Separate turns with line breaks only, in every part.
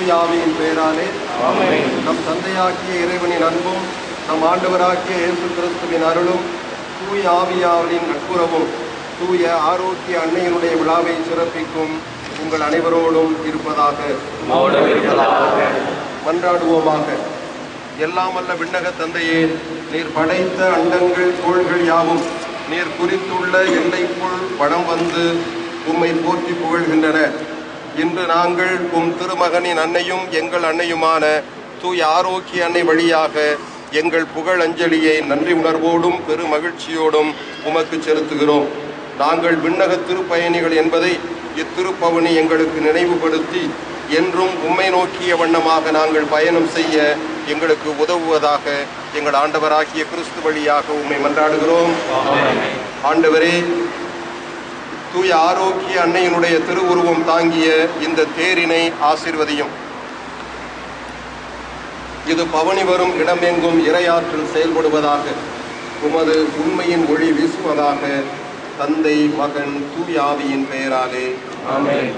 தூயாவியின் பெயராலே
ஆமென்.
நம் தந்தையாக்கிய இறைவனின் அன்பும் நம் ஆண்டவராகிய இயேசு கிறிஸ்துவின் அருளும் தூய ஆவியாவின் நட்புறவும் தூய ஆரோக்கிய அன்னையினுடைய விழாவை சிறப்பிக்கும் உங்கள் அனைவரோடும் இருப்பதாக
உம்மோடும் இருப்பதாக.
மன்றாடுவோமாக எல்லாம் வல்ல விண்ணக தந்தையே நீர் படைத்த அண்டங்கள் கோள்கள் யாவும் நீர் குறித்துள்ள எல்லைக்குள் வடம் வந்து உம்மை போற்றி புகழ்கின்றன இன்று நாங்கள் உம் திருமகனின் அன்னையும் எங்கள் அன்னையுமான தூய ஆரோக்கிய அன்னை வழியாக எங்கள் புகழ் அஞ்சலியை நன்றி உணர்வோடும் பெரு மகிழ்ச்சியோடும் உமக்கு செலுத்துகிறோம் நாங்கள் விண்ணக திருப்பயணிகள் என்பதை இத்திருப்பவனி எங்களுக்கு நினைவுபடுத்தி என்றும் உம்மை நோக்கிய வண்ணமாக நாங்கள் பயணம் செய்ய எங்களுக்கு உதவுவதாக எங்கள் ஆண்டவராகிய கிறிஸ்து வழியாக உம்மை மன்றாடுகிறோம் ஆண்டவரே தூய ஆரோக்கிய அன்னையினுடைய திருவுருவம் தாங்கிய இந்த தேரினை ஆசிர்வதியும் இது பவனி வரும் இடமெங்கும் இரையாற்றல் செயல்படுவதாக உமது உண்மையின் ஒளி வீசுவதாக தந்தை மகன் தூய ஆவியின் பெயராலே
ஆமென்.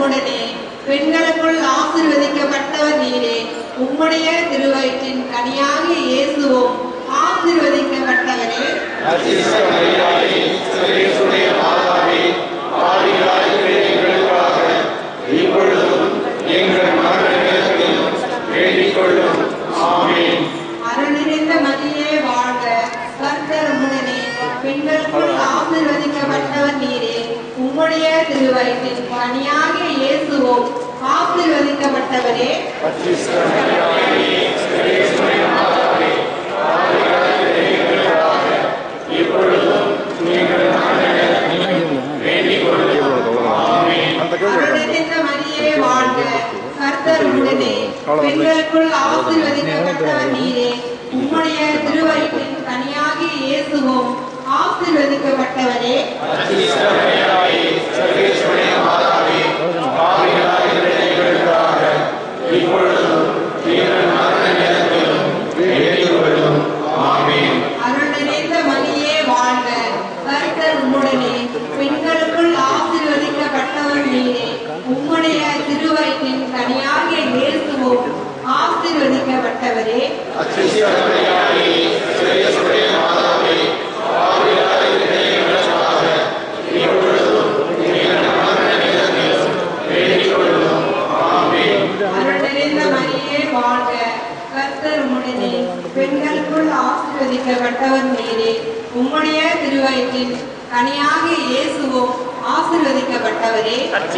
உம்முடனே பெண்களுக்குள் ஆசீர்வதிக்கப்பட்டவர் நீரே உம்முடைய திருவயிற்றின் கனியாகிய இயேசுவும் ஆசீர்வதிக்கப்பட்டவரே அருளிருந்த மதியே வாழ்க கர்த்தர் உம்முடனே பெண்களுக்குள் ஆசீர்வதிக்கப்பட்டவர் நீரே உம்முடைய திருவயிற்றின் கனியாகிய இயேசுவும் ஆசீர்வதிக்கப்பட்டவரே அருளிருந்த மரியே வாழ்க கர்த்தர் உடனே பெண்களுக்குள் ஆசீர்வதிக்கப்பட்டவர் நீரே உம்முடைய திருவயிற்றின் கனியாகிய இயேசுவும் ஆசீர்வதிக்கப்பட்டவரே அருள் நிறைந்த மரியே வாழ்க கர்த்தர் உம்முடனே பெண்களுக்குள் ஆசீர்வதிக்கப்பட்டவர் நீரே உம்முடைய திருவயிற்றின் கனியாகிய இயேசுவும் ஆசீர்வதிக்கப்பட்டவரே அருள் நிறைந்த மரியே வாழ்க கர்த்தர் உம்முடனே பெண்களுக்குள் ஆசீர்வதிக்கப்பட்டவர் நீரே உம்முடைய திருவயிற்றின் கனியாகிய இயேசுவும் ஆசீர்வதிக்கப்பட்டவரே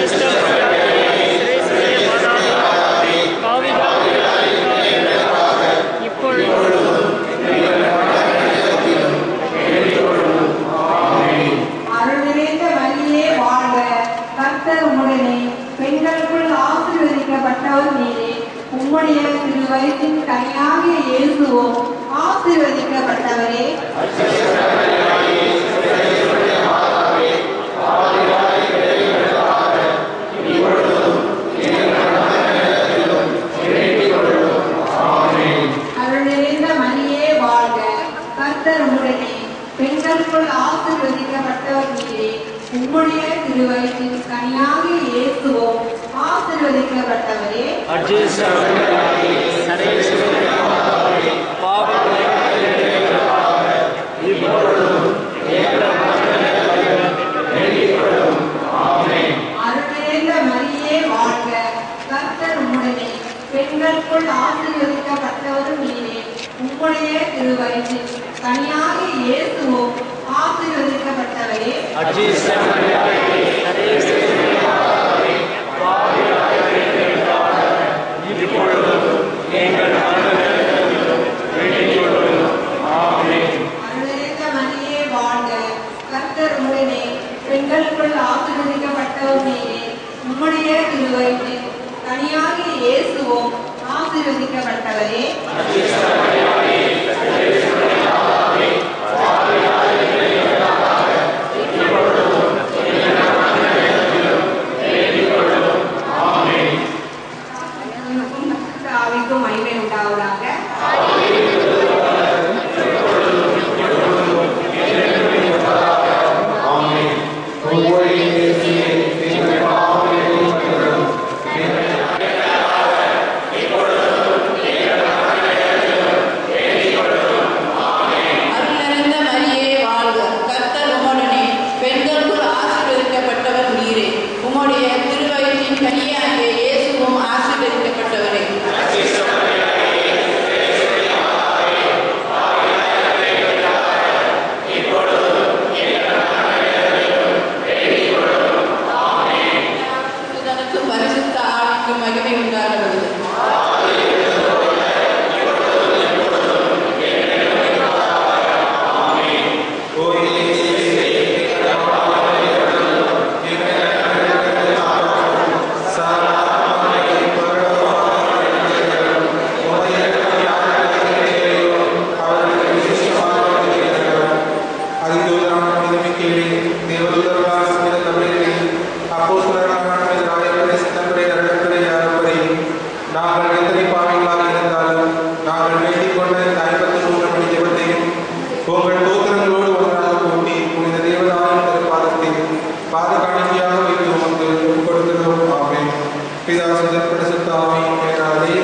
அருள் நிறைந்த மரியே வாழ்க கர்த்தர் உம்முடனே பெண்களுக்குள் ஆசீர்வதிக்கப்பட்டவர் நீரே உம்முடைய திருவயிற்றின் கனியாகிய இயேசுவும் ஆசீர்வதிக்கப்பட்டவரே அருள் நிறைந்த மரியே வாழ்க கர்த்தர் உம்முடனே பெண்களுக்குள் ஆசீர்வதிக்கப்பட்டவர் நீரே உம்முடைய திருவயிற்றின் கனியாகிய இயேசுவும் ஆசீர்வதிக்கப்பட்டவரே அருள் நிறைந்த மரியே வாழ்க கர்த்தர் உம்முடனே பெண்களுக்குள் ஆசீர்வதிக்கப்பட்டவரும் நீரே உம்முடைய திருவயிற்றின் கனியாகிய இயேசுவும் ஆசீர்வதிக்கப்பட்டவரே அருளிருந்த மரியே வாழ்க கர்த்தர் உடனே பெண்களுக்குள் ஆசீர்வதிக்கப்பட்டவர் நீரே உம்முடைய திருவயிற்றின் கனியாகிய இயேசுவும் ஆசீர்வதிக்கப்பட்டவரே ஆவிக்கும் மகிமை உண்டாவதாக
அருளிருந்த மரியே வாழ்க கர்த்தர் உம்முடனே பெண்களுக்குள் ஆசீர்வதிக்கப்பட்டவர் நீரே உம்முடைய திருவயிற்றின் கனியாகிய இயேசுவும் ஆசீர்வதிக்கப்பட்டவரே சுதனுக்கு பரிசுத்த ஆவிக்கு மகிமை உண்டாகிறது
அதிதூதரான புனிதமிக்கேலே, தேவதூதர்களால் புனித தமிழிலே, அப்போஸ்தலர்களான புனித ராயர்களே, சித்தங்களே, நடுக்கர்களே, யாரப்பரே, நாங்கள் எத்தனை பிதா சுதன் பரிசுத்த ஆவி என்ற அதே